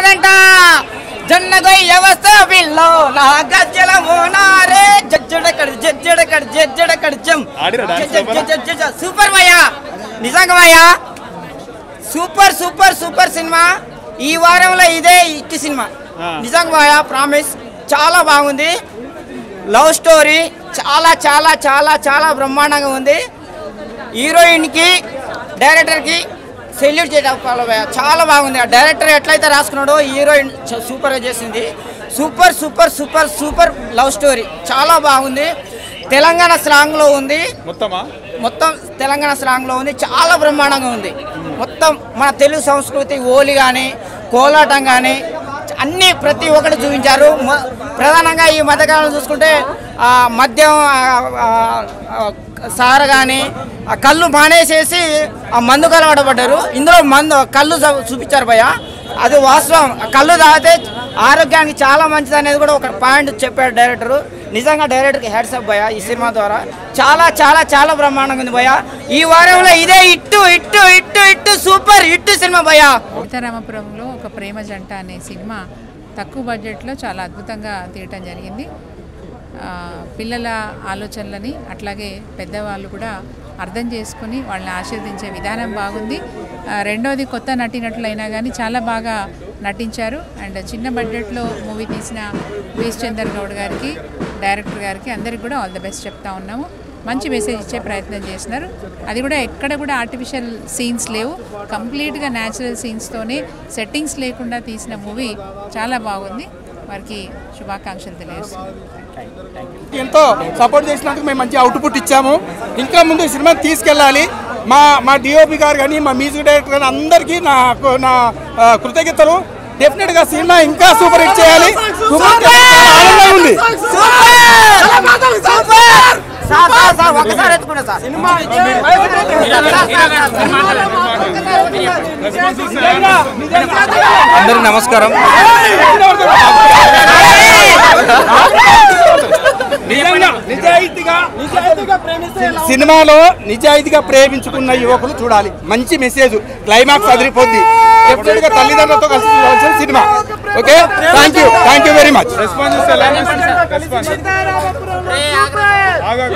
వస్తున్నాడంట జన్నగొయ్య వస్తావిల్లో నా గజ్జల మోనారే జజ్జడకడ జజ్జడకడ జజ్జడకడ జం సూపర్ భయ్యా నిజంగా భయ్యా సూపర్ సూపర్ సూపర్ సినిమా ఈ వారంలో ఇదే ఇట్టి సినిమా నిజంగా భయ్యా ప్రామిస్ చాలా బాగుంది లవ్ స్టోరీ చాలా చాలా చాలా చాలా బ్రహ్మాండంగా ఉంది హీరోయిన్కి డైరెక్టర్కి సెల్యూట్ చేయడం చాలా బాగుంది ఆ డైరెక్టర్ ఎట్లయితే రాసుకున్నాడో హీరోయిన్ చ- సూపర్గా చేసింది super super super super love story చాలా బాగుంది తెలంగాణ స్లాంగ్లో ఉంది మొత్తమా మొత్తం తెలంగాణ స్లాంగ్లో ఉంది చాలా బ్రహ్మాండంగా ఉంది మొత్తం మన తెలుగు సంస్కృతి ఓలి కానీ కోలాటం కానీ అన్నీ ప్రతి ఒక్కటి చూపించారు మొ- ప్రధానంగా ఈ మధ్యకాలంలో చూసుకుంటే ఆ, మద్యం ఆ, ఆ, ఆ, సార కానీ ఆ కళ్ళు మానేసేసి ఆ మందు కలవాడ పడ్డారు ఇందులో మందు కళ్ళు చూ- చూపించారు భయ్య అది వాస్తవం ఆ కళ్ళు తాగితే ఆరోగ్యానికి చాలా మంచిది అనేది కూడా ఒక పాయింట్ చెప్పాడు డైరెక్టర్ నిజంగా డైరెక్టర్కి హెడ్స్ అప్ భయ ఈ సినిమా ద్వారా చాలా చాలా చాలా బ్రహ్మాండంగా ఉంది భయ ఈ వారంలో ఇదే ఇట్టు ఇట్టు ఇట్టు ఇట్టు సూపర్ ఇట్టు సినిమా భయ సీతారామపురంలో ఒక ప్రేమ జంట అనే సినిమా తక్కువ బడ్జెట్లో చాలా అద్భుతంగా తీయటం జరిగింది ఆ, పిల్లల ఆలోచనలని అట్లాగే పెద్దవాళ్ళు కూడా అర్థం చేసుకుని వాళ్ళని ఆశీర్వదించే విధానం బాగుంది ఆ, రెండోది కొత్త నటినట్లయినా కానీ చాలా బాగా నటించారు అండ్ చిన్న బడ్జెట్లో మూవీ తీసిన వీస్ చందర్ గౌడ్ గారికి డైరెక్టర్ గారికి అందరికి కూడా ఆల్ ద బెస్ట్ చెప్తా ఉన్నాము మంచి మెసేజ్ ఇచ్చే ప్రయత్నం చేస్తున్నారు అది కూడా ఎక్కడ కూడా ఆర్టిఫిషియల్ సీన్స్ లేవు కంప్లీట్గా న్యాచురల్ సీన్స్తోనే సెట్టింగ్స్ లేకుండా తీసిన మూవీ చాలా బాగుంది వారికి శుభాకాంక్షలు తెలియజేస్తున్నాను ఎంతో సపోర్ట్ చేసినందుకు మేము మంచి అవుట్పుట్ ఇచ్చాము ఇంకా ముందు ఈ సినిమా తీసుకెళ్ళాలి మా మా డిఓపి గారు కానీ మా మ్యూజిక్ డైరెక్టర్ కానీ అందరికీ నా నా ఆ, కృతజ్ఞతలు డెఫినెట్ గా సినిమా ఇంకా సూపర్ హిట్ చేయాలి సూపర్ హిట్ చేయాలి. చాలా ఆనందంగా ఉంది సార్ సార్ సార్ ఒకసారి ఎత్తుకున్నా సార్ సినిమా అందరికి నమస్కారం నిజంగా నిజాయితీగా సినిమాలో నిజాయితీగా ప్రేమించుకున్న యువకులు చూడాలి మంచి మెసేజ్ క్లైమాక్స్ అదిరిపోద్ది డెఫినెట్ గా తల్లిదండ్రులతో కలిసి చూడాల్సిన సినిమా okay thank you thank you very much response ఎలా అనిపిస్తుంది? రెస్పాన్స్. ఆగా,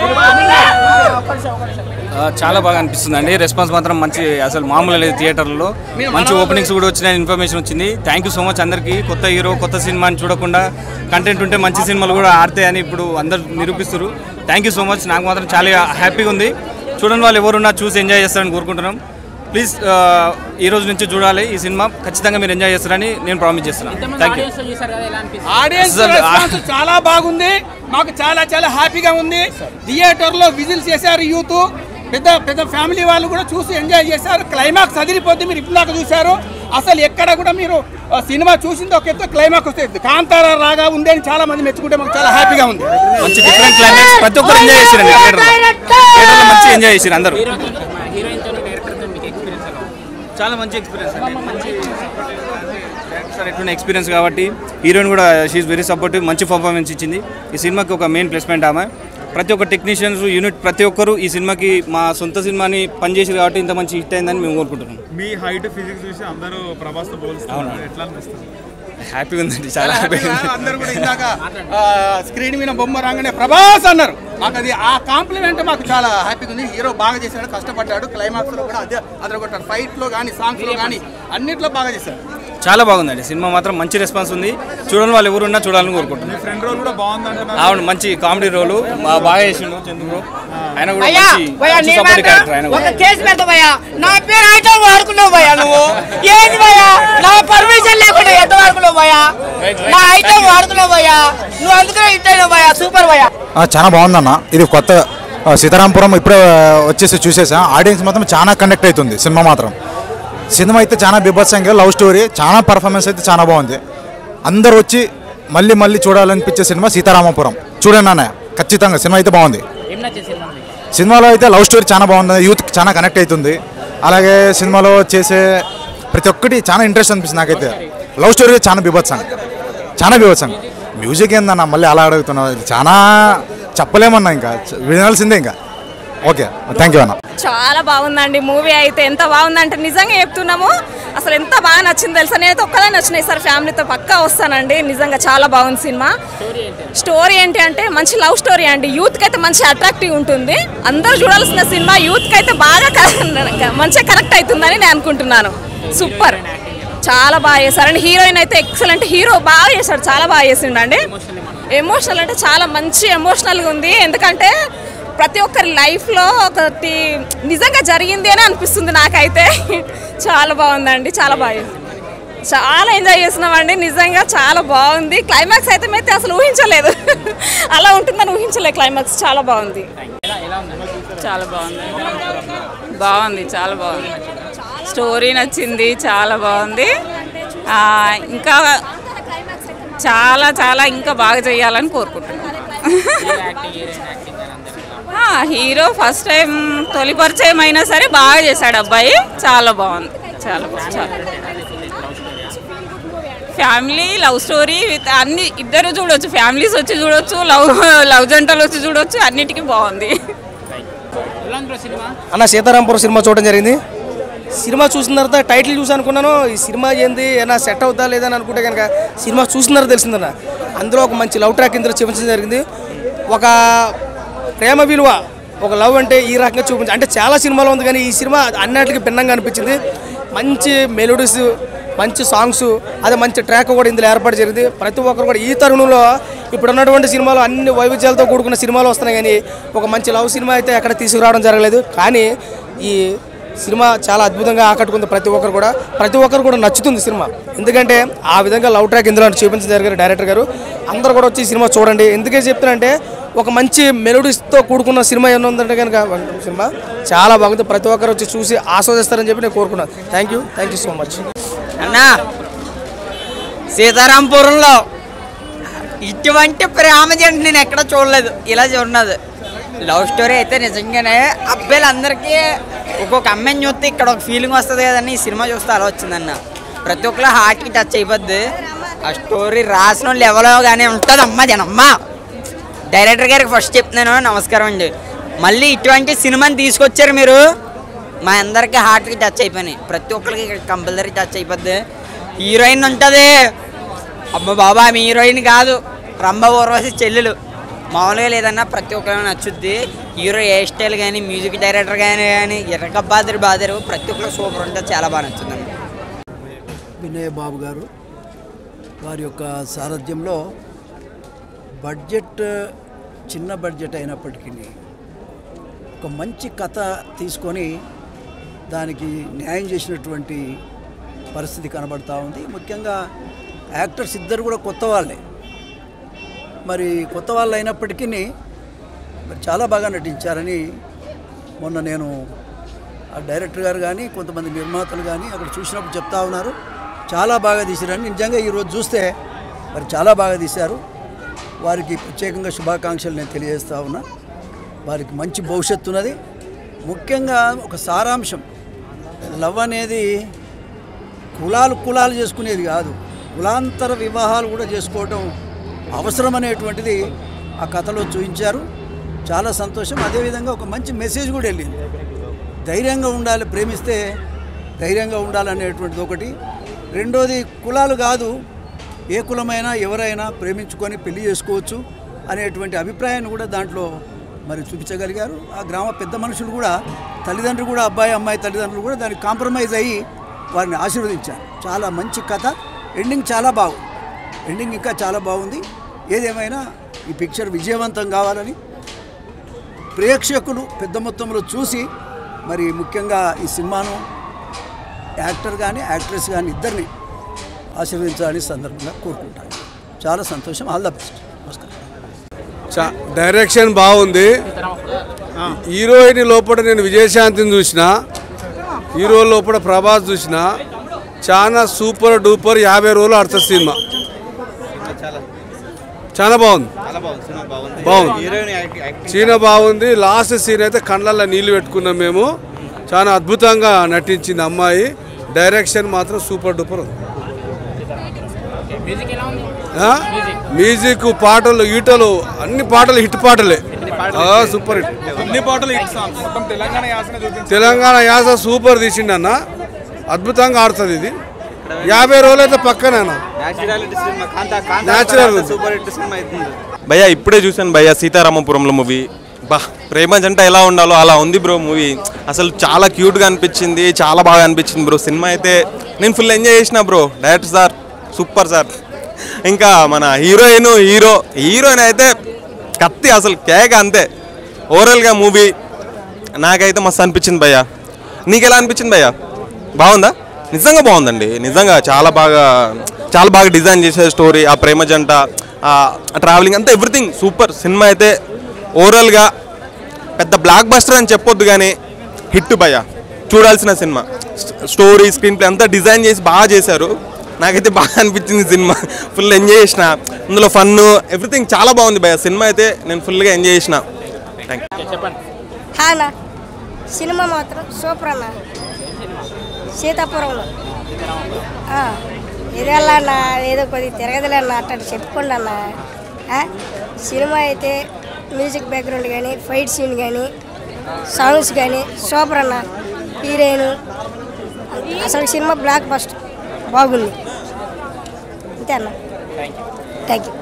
ఆ, చాలా బాగా అనిపిస్తుంది అండి రెస్పాన్స్ మాత్రం మంచి అసలు మామూలు లేదు థియేటర్లో మంచి ఓపెనింగ్స్ కూడా వచ్చిన ఇన్ఫర్మేషన్ వచ్చింది థ్యాంక్ యూ సో మచ్ అందరికీ కొత్త హీరో కొత్త సినిమా అని చూడకుండా కంటెంట్ ఉంటే మంచి సినిమాలు కూడా ఆడతాయని ఇప్పుడు అందరు నిరూపిస్తారు థ్యాంక్ యూ సో మచ్ నాకు మాత్రం చాలా హ్యాపీగా ఉంది చూడని వాళ్ళు ఎవరున్నా చూసి ఎంజాయ్ చేస్తారని కోరుకుంటున్నాం ప్లీజ్ ఈ రోజు నుంచి చూడాలి ఈ సినిమా ఖచ్చితంగా మీరు ఎంజాయ్ చేస్తారని నేను ప్రామిస్ చేస్తున్నాను థ్యాంక్ యూ ఆడియన్స్ అసలు- రెస్పాన్స్ చాలా బాగుంది మాకు చాలా చాలా హ్యాపీగా ఉంది థియేటర్ లో విజిల్స్ చేశారు యూత్ పెద్ద పెద్ద ఫ్యామిలీ వాళ్ళు కూడా చూసి ఎంజాయ్ చేశారు క్లైమాక్స్ అదిరిపోద్ది మీరు ఇప్పుడు దాకా చూశారు అసలు ఎక్కడ కూడా మీరు ఆ, సినిమా చూసింది ఒక ఎత్తు క్లైమాక్స్ వస్తుంది కాంతార రాగా ఉంది అని చాలా మంది మెచ్చుకుంటే మాకు చాలా హ్యాపీగా ఉంది మంచి డిఫరెంట్ క్లైమాక్స్ ప్రతి ఒక్కరు ఎంజాయ్ చేశారండి థియేటర్లో థియేటర్లో మంచి ఎంజాయ్ చేశారు అందరూ చాలా మంచి ఎక్స్పీరియన్స్ అండి మంచి డైరెక్టర్ ఎటువంటి ఎక్స్పీరియన్స్ కాబట్టి హీరోయిన్ కూడా షీఈ్ వెరీ సపోర్టివ్ మంచి పర్ఫార్మెన్స్ ఇచ్చింది ఈ సినిమాకి ఒక మెయిన్ ప్లస్ పాయింట్ ఆమె ప్రతి ఒక్క టెక్నీషియన్స్ యూనిట్ ప్రతి ఒక్కరు ఈ సినిమాకి మా సొంత సినిమాని పనిచేసి కాబట్టి ఇంత మంచి హిట్ అయిందని మేము కోరుకుంటున్నాం మీ హైట్ ఫిజిక్స్ చూసి అందరూ ప్రభాస్ తో పోలుస్తున్నారు ఎట్లా అనిపిస్తుంది హ్యాపీగా ఉందండి చాలా హ్యాపీగా ఉంది అందరూ కూడా ఇందాక స్క్రీన్ మీద బొమ్మ రాగానే ప్రభాస్ అన్నారు మాకు అది ఆ కాంప్లిమెంట్ మాకు చాలా హ్యాపీగా ఉంది హీరో బాగా చేశాడు కష్టపడ్డాడు క్లైమాక్స్ లో కూడా అదే అదొకటి ఫైట్ లో కానీ సాంగ్స్ లో కానీ అన్నిట్లో బాగా చేశాడు చాలా బాగుందండి సినిమా మాత్రం మంచి రెస్పాన్స్ ఉంది చూడని వాళ్ళు ఎవరున్నా చూడాలని కోరుకుంటున్నాం ఫ్రెండ్ రోల్ కూడా బాగుంది అంటున్నారు అవును మంచి కామెడీ రోలు మా బాగా చేసిండు చంద్రు బ్రో ఆయన కూడా భయ్యా మంచి భయ్యా మంచి నీ సపోర్ట్ క్యారెక్టర్ మాట ఆయన ఒక కూడా కేసు పెడతా భయ్యా నా పేరు ఐటమ్ వాడుకున్నావు భయ్యా నువ్వు ఏంది భయ్యా నా పర్మిషన్ లేకుండా ఎంత వాడుకున్నావు భయ్యా నా ఐటమ్ వాడుకున్నావు భయ్యా నువ్వు అందుకనే హిట్ అయినావు భయ్యా సూపర్ భయ్యా ఆ, చాలా బాగుందన్న ఇది కొత్త ఆ, సీతారాంపురం ఇప్పుడే ఆ, వచ్చేసి చూసేసా ఆడియన్స్ మాత్రం చాలా కనెక్ట్ అవుతుంది సినిమా మాత్రం సినిమా అయితే చాలా బిభత్సంగా లవ్ స్టోరీ చాలా పర్ఫార్మెన్స్ అయితే చాలా బాగుంది అందరు వచ్చి మళ్ళీ మళ్ళీ చూడాలనిపించే సినిమా సీతారామపురం చూడండి అన్న ఖచ్చితంగా సినిమా అయితే బాగుంది సినిమాలో అయితే లవ్ స్టోరీ చాలా బాగుంది యూత్ చాలా కనెక్ట్ అవుతుంది అలాగే సినిమాలో చేసే ప్రతి ఒక్కటి చాలా ఇంట్రెస్ట్ అనిపిస్తుంది నాకైతే లవ్ స్టోరీ చాలా బిభత్సంగా చాలా బీభత్సంగా మ్యూజిక్ ఏందన్న మళ్ళీ అలా అడుగుతున్నావు ఇది చాలా చెప్పలేమన్నా ఇంకా వినాల్సిందే ఇంకా ఓకే థ్యాంక్ యూ అన్న చాలా బాగుందండి మూవీ అయితే ఎంత బాగుందంటే నిజంగా చెప్తున్నాము అసలు ఎంత బాగా నచ్చింది తెలుసా నేనైతే ఒక్కదే నచ్చినాయి సార్ ఫ్యామిలీతో పక్కా వస్తానండి నిజంగా చాలా బాగుంది సినిమా స్టోరీ ఏంటి అంటే మంచి లవ్ స్టోరీ అండి యూత్కి అయితే మంచి అట్రాక్టివ్ ఉంటుంది అందరూ చూడాల్సిన సినిమా యూత్కి అయితే బాగా క- మంచిగా కనెక్ట్ అవుతుందని నేను అనుకుంటున్నాను సూపర్ చాలా బాగా చేశారండి హీరోయిన్ అయితే ఎక్సలెంట్ హీరో బాగా చేశాడు చాలా బాగా చేసిండండి ఎమోషనల్ అంటే చాలా మంచి ఎమోషనల్గా ఉంది ఎందుకంటే ప్రతి ఒక్కరి లైఫ్లో ఒకటి నిజంగా జరిగింది అని అనిపిస్తుంది నాకైతే చాలా బాగుందండి చాలా బాగా చేశారు. చాలా ఎంజాయ్ చేస్తున్నామండి నిజంగా చాలా బాగుంది క్లైమాక్స్ అయితే అయితే అసలు ఊహించలేదు అలా ఉంటుందని ఊహించలేదు క్లైమాక్స్ చాలా బాగుంది చాలా బాగుంది బాగుంది చాలా బాగుంది స్టోరీ నచ్చింది చాలా బాగుంది ఆ, ఇంకా చాలా చాలా ఇంకా బాగా చేయాలని కోరుకుంటున్నాను ఆ, హీరో ఫస్ట్ టైం తొలి పరిచయం అయినా సరే బాగా చేశాడు అబ్బాయి చాలా బాగుంది చాలా బాగుంది చాలా ఫ్యామిలీ లవ్ స్టోరీ విత్ అన్ని ఇద్దరు చూడొచ్చు ఫ్యామిలీస్ వచ్చి చూడొచ్చు లవ్ లవ్ జంటలు వచ్చి చూడొచ్చు అన్నిటికీ బాగుంది అన్న సీతారాంపురం సినిమా చూడడం జరిగింది సినిమా చూసిన తర్వాత టైటిల్ చూసి అనుకున్నాను ఈ సినిమా ఏంది ఏమైనా సెట్ అవుతా లేదా అని అనుకుంటే కనుక సినిమా చూసిన తర్వాత తెలిసిందన్న అందులో ఒక మంచి లవ్ ట్రాక్ ఇందులో చూపించడం జరిగింది ఒక ప్రేమ విలువ ఒక లవ్ అంటే ఈ రకంగా చూపించి అంటే చాలా సినిమాలో ఉంది కానీ ఈ సినిమా అన్నిటికీ భిన్నంగా అనిపించింది మంచి మెలోడీస్ మంచి సాంగ్స్ అదే మంచి ట్రాక్ కూడా ఇందులో ఏర్పాటు జరిగింది ప్రతి ఒక్కరు కూడా ఈ తరుణంలో ఇప్పుడు ఉన్నటువంటి సినిమాలు అన్ని వైవిధ్యాలతో కూడుకున్న సినిమాలు వస్తున్నాయి కానీ ఒక మంచి లవ్ సినిమా అయితే ఎక్కడ తీసుకురావడం జరగలేదు కానీ ఈ సినిమా చాలా అద్భుతంగా ఆకట్టుకుంది ప్రతి ఒక్కరు కూడా ప్రతి ఒక్కరు కూడా నచ్చుతుంది సినిమా ఎందుకంటే ఆ విధంగా లవ్ ట్రాక్ ఇందులో చూపించడం జరిగారు డైరెక్టర్ గారు అందరూ కూడా వచ్చి ఈ సినిమా చూడండి ఎందుకే చెప్తున్నానంటే ఒక మంచి మెలోడీస్తో కూడుకున్న సినిమా ఏమైనా ఉందంటే కనుక సినిమా చాలా బాగుంది ప్రతి ఒక్కరు వచ్చి చూసి ఆస్వాదిస్తారని చెప్పి నేను కోరుకున్నాను thank you thank you so much అన్నా సీతారాంపురంలో ఇటువంటి ప్రేమ జంట నేను ఎక్కడ చూడలేదు ఇలా చూడలేదు లవ్ స్టోరీ అయితే నిజంగానే అబ్బాయిలందరికీ ఒక్కొక్క అమ్మాయిని చూస్తే ఇక్కడ ఒక ఫీలింగ్ వస్తుంది కదండి ఈ సినిమా చూస్తే అలా వచ్చిందన్న ప్రతి ఒక్కరు హార్ట్కి టచ్ అయిపోద్ది ఆ స్టోరీ రాసిన లెవెల్లో కానీ ఉంటుంది అమ్మ జనమ్మ డైరెక్టర్ గారికి ఫస్ట్ చెప్తున్నాను నమస్కారం అండి మళ్ళీ ఇటువంటి సినిమాని తీసుకొచ్చారు మీరు మా అందరికి హార్ట్కి టచ్ అయిపోయినాయి ప్రతి ఒక్కరికి ఇక్కడ కంపల్సరీ టచ్ అయిపోద్ది హీరోయిన్ ఉంటుంది అమ్మ బాబా ఆమె హీరోయిన్ కాదు రంభ ఊర్వశి చెల్లెలు మామూలుగా లేదన్నా ప్రతి ఒక్కరికి నచ్చుద్ది హీరో హెయిర్ స్టైల్ కానీ మ్యూజిక్ డైరెక్టర్ కానీ కానీ ఎర్రగబ్బాదరు బాదరు ప్రతి ఒక్కరికి సూపర్ ఉంటుంది చాలా బాగా నచ్చుతుంది వినయ్ బాబు గారు వారి యొక్క సారథ్యంలో బడ్జెట్ చిన్న బడ్జెట్ అయినప్పటికీ ఒక మంచి కథ తీసుకొని దానికి న్యాయం చేసినటువంటి పరిస్థితి కనబడతా ఉంది ముఖ్యంగా యాక్టర్స్ ఇద్దరు కూడా కొత్త వాళ్ళే మరి కొత్త వాళ్ళు అయినప్పటికీ మరి చాలా బాగా నటించారని మొన్న నేను ఆ డైరెక్టర్ గారు కానీ కొంతమంది నిర్మాతలు కానీ అక్కడ చూసినప్పుడు చెప్తా ఉన్నారు చాలా బాగా తీశారని నిజంగా ఈరోజు చూస్తే మరి చాలా బాగా తీశారు వారికి ప్రత్యేకంగా శుభాకాంక్షలు నేను తెలియజేస్తా ఉన్నా వారికి మంచి భవిష్యత్తు ఉన్నది ముఖ్యంగా ఒక సారాంశం లవ్ అనేది కులాలు కులాలు చేసుకునేది కాదు కులాంతర వివాహాలు కూడా చేసుకోవటం అవసరం అనేటువంటిది ఆ కథలో చూపించారు చాలా సంతోషం అదేవిధంగా ఒక మంచి మెసేజ్ కూడా వెళ్ళింది ధైర్యంగా ఉండాలి ప్రేమిస్తే ధైర్యంగా ఉండాలనేటువంటిది ఒకటి రెండోది కులాలు కాదు ఏ కులమైనా ఎవరైనా ప్రేమించుకొని పెళ్లి చేసుకోవచ్చు అనేటువంటి అభిప్రాయాన్ని కూడా దాంట్లో మరి చూపించగలిగారు ఆ గ్రామ పెద్ద మనుషులు కూడా తల్లిదండ్రులు కూడా అబ్బాయి అమ్మాయి తల్లిదండ్రులు కూడా దానికి కాంప్రమైజ్ అయ్యి వారిని ఆశీర్వదించారు చాలా మంచి కథ ఎండింగ్ చాలా బాగుంది ఎండింగ్ ఇంకా చాలా బాగుంది ఏదేమైనా ఈ పిక్చర్ విజయవంతం కావాలని ప్రేక్షకులు పెద్ద మొత్తంలో చూసి మరి ముఖ్యంగా ఈ సినిమాను యాక్టర్ కానీ యాక్ట్రెస్ కానీ ఇద్దరిని ఆశీర్వదించాలని సందర్భంగా కోరుకుంటాను చాలా సంతోషం ఆల్ ద బెస్ట్ నమస్కారం చా- డైరెక్షన్ బాగుంది హీరోయిన్ లోపల నేను విజయశాంతిని చూసిన హీరో లోపల ప్రభాస్ చూసిన చాలా సూపర్ డూపర్ యాభై రోజులు ఆడుతుంది సినిమా చాలా బాగుంది బాగుంది సీన్ బాగుంది లాస్ట్ సీన్ అయితే కళ్ళల్లో నీళ్లు పెట్టుకున్నాం మేము చాలా అద్భుతంగా నటించింది అమ్మాయి డైరెక్షన్ మాత్రం సూపర్ డూపర్ ఉంది ఆ? మ్యూజిక్ పాటలు ఈటలు అన్ని పాటలు హిట్ పాటలే ఆ, సూపర్ హిట్ అన్ని పాటలు హిట్ సాంగ్స్ మొత్తం తెలంగాణ యాసన చూపించారు తెలంగాణ యాస సూపర్ తీసిండు అన్న అద్భుతంగా ఆడుతుంది ఇది యాభై రోజులు అయితే పక్కనేనా న్యాచురల్ సూపర్ హిట్ సినిమా అవుతుంది భయ్యా ఇప్పుడే చూసాను భయ్యా సీతారామపురంలో మూవీ బా ప్రేమ జంట ఎలా ఉండాలో అలా ఉంది బ్రో మూవీ అసలు చాలా క్యూట్గా అనిపించింది చాలా బాగా అనిపించింది బ్రో సినిమా అయితే నేను ఫుల్ ఎంజాయ్ చేసిన bro director sir super sir ఇంకా మన హీరోయిన్ హీరో హీరోయిన్ అయితే కత్తి అసలు కేక అంతే ఓవరాల్గా మూవీ నాకైతే మస్తు అనిపించింది భయ్యా నీకు ఎలా అనిపించింది భయ్యా బాగుందా నిజంగా బాగుందండి నిజంగా చాలా బాగా చాలా బాగా డిజైన్ చేసే స్టోరీ ఆ ప్రేమ జంట ట్రావెలింగ్ అంతా ఎవ్రీథింగ్ సూపర్ సినిమా అయితే ఓవరాల్గా పెద్ద బ్లాక్ బస్టర్ అని చెప్పొద్దు కానీ హిట్ భయ్య చూడాల్సిన సినిమా స్టోరీ స్క్రీన్ ప్లే అంతా డిజైన్ చేసి బాగా చేశారు నాకైతే బాగా అనిపించింది సినిమా ఫుల్ ఎంజాయ్ చేసిన అందులో ఫన్ ఎవ్రీథింగ్ చాలా బాగుంది భయ్య సినిమా అయితే నేను ఫుల్గా ఎంజాయ్ చేసిన థ్యాంక్ యూ హానా సినిమా మాత్రం సూపర్ అన్న సీతాపురంలో ఆ, ఇదేళ్ళన్నా ఏదో కొద్దిగా తిరగదులే అన్న అట్లా చెప్పుకోండి అన్న ఆ, సినిమా అయితే మ్యూజిక్ బ్యాక్గ్రౌండ్ కానీ ఫైట్ సీన్ కానీ సాంగ్స్ కానీ సూపర్ అన్న హీరోయిన్ అసలు సినిమా బ్లాక్ బస్ట్ బాగుంది అంతే అన్న థ్యాంక్ యూ